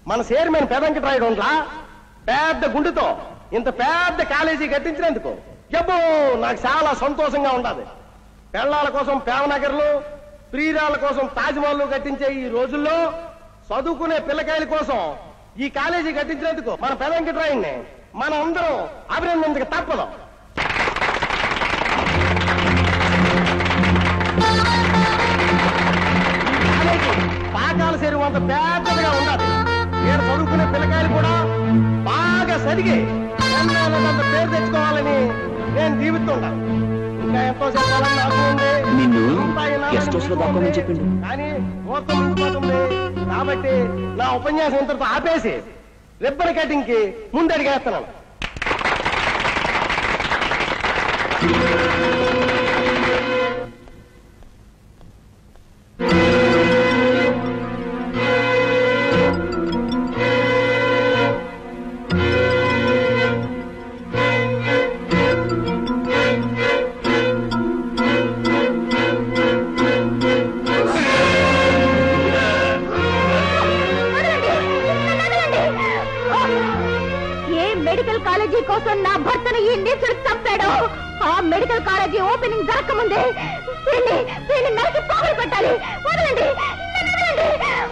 మన చైర్మన్ పెదంకటరాయుడు ఉండలా పెద్ద గుండెతో ఇంత పెద్ద కాలేజీ కట్టించినందుకు జబ్బు నాకు చాలా సంతోషంగా ఉండదు పెళ్ళాల కోసం ప్రేమనగర్లు ప్రియురాల కోసం తాజ్మహల్ కట్టించే ఈ రోజుల్లో చదువుకునే పిల్లకాయల కోసం ఈ కాలేజీ కట్టించినందుకు మన పెదంకటరాయుడిని మనం అందరం అభినందించక తప్పదు కాలేజీ పాకాల చెరువు అంత పెద్దదిగా ఉండాలి నేను చదువుకునే పిల్లకాయలు కూడా బాగా సరిగి అంత పేరు తెచ్చుకోవాలని నేను దీవిస్తుంటాను ఇంకా ఎంతో చెప్పాలని నాకు ఉంది నిన్ను అంతా ఇలా గెస్ట్ హౌస్ లో దాక్కోమని చెప్పిండు. కానీ మొత్తం ఉండిపోతుంది కాబట్టి నా ఉపన్యాసం ఇంతటితో ఆపేసి రిబ్బన్ కటింగ్ కి ముందడిగేస్తున్నాను ఏ మెడికల్ కాలేజీ కోసం నా భర్తను ఈ నీచుడు చంపాడు ఆ మెడికల్ కాలేజీ ఓపెనింగ్ జరగకముందే వీళ్ళని వీళ్ళని నరికి పోగులు పెట్టాలి వదలండి నన్ను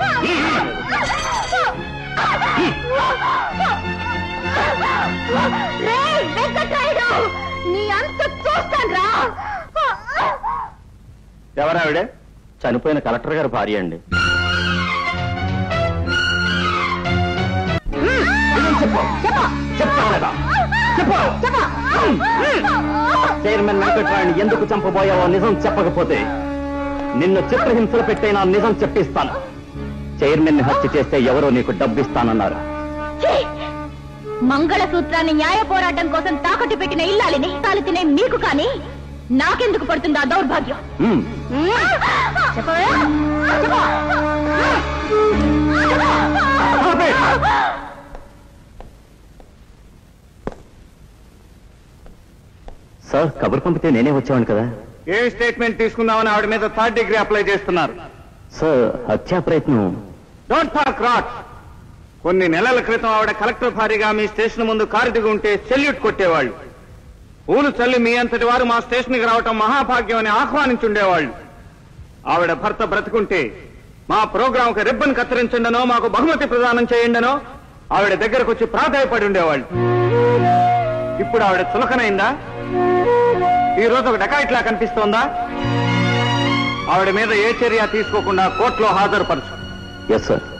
వదలండి. రేయ్, వెంకట్రాయుడు నీ అంత చూస్తాను రా ఎవరావిడే చనిపోయిన కలెక్టర్ గారి భార్య అండి చైర్మన్ వెంకట్రాయని ఎందుకు చంపబోయావో నిజం చెప్పకపోతే నిన్ను చిత్రహింసలు పెట్టైనా నిజం చెప్పిస్తాను చైర్మన్ ని హత్య చేస్తే ఎవరో నీకు డబ్బిస్తానన్నారు ఛీ! మంగళసూత్రాన్ని న్యాయ పోరాటం కోసం తాకట్టు పెట్టిన ఇల్లాలిని తాలు తినే మీకు కానీ నాకెందుకు పడుతుంది ఆ దౌర్భాగ్యం హ్మ్. చెప్పవే? చెప్పు. సార్ కబురు పంపితే నేనే వచ్చాను కదా ఏ స్టేట్మెంట్ తీసుకుందామని ఆవిడ మీద థర్డ్ డిగ్రీ అప్లై చేస్తున్నారు సార్ హత్యా ప్రయత్నం డోంట్ టాక్ రాట్ కొన్ని నెలల క్రితం ఆవిడ కలెక్టర్ భారీగా మీ స్టేషన్ ముందు కారు దిగి ఉంటే సెల్యూట్ కొట్టేవాళ్ళు పూలు చల్లి మీ అంతటి వారు మా స్టేషన్ కి రావటం మహాభాగ్యం అని ఆహ్వానించుండేవాళ్ళు ఆవిడ భర్త బ్రతుకుంటే మా ప్రోగ్రామ్ కి రిబ్బన్ కత్తిరించండనో మాకు బహుమతి ప్రదానం చేయండనో ఆవిడ దగ్గరకు వచ్చి ప్రాధాయపడి ఉండేవాళ్ళు ఇప్పుడు ఆవిడ చులకనైందా ఈ రోజు ఒక డకాయిట్లా కనిపిస్తోందా ఆవిడ మీద ఏ చర్య తీసుకోకుండా కోర్టులో హాజరుపరచు ఎస్ సార్